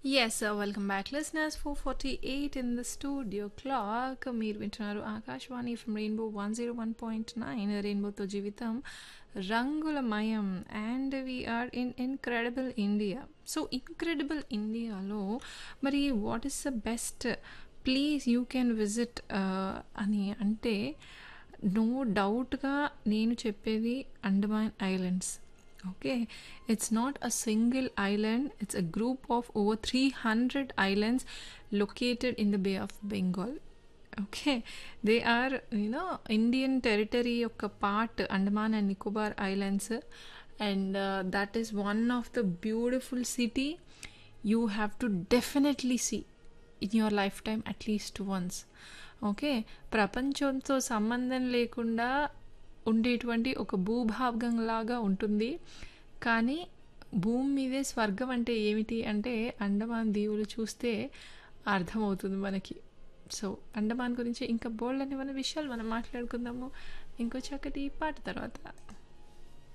Yes, sir. Welcome back, listeners. 448 in the studio clock. మీరు వింటున్నారు Akashvani from rainbow one zero one point nine రెయిన్బోతో జీవితం రంగులమయం and we are in incredible India so incredible ఇండియాలో మరి what is the best place you can visit అని అంటే no డౌట్గా నేను చెప్పేది Andaman islands Okay, it's not a single island, it's a group of over 300 islands located in the Bay of Bengal. Okay, they are, you know, Indian territory of a part, Andaman and Nicobar Islands, and uh, that is one of the beautiful city you have to definitely see in your lifetime at least once. Okay ప్రపంచంతో సంబంధం లేకుండా ఉండేటువంటి ఒక భూభాగంలాగా ఉంటుంది కానీ భూమి మీదే స్వర్గం అంటే ఏమిటి అంటే అండమాన్ దీవులు చూస్తే అర్థమవుతుంది మనకి సో అండమాన్ గురించి ఇంకా బోల్డ్ అనే మన విషయాలు మనం మాట్లాడుకుందాము ఇంకో చక్కటి పాట తర్వాత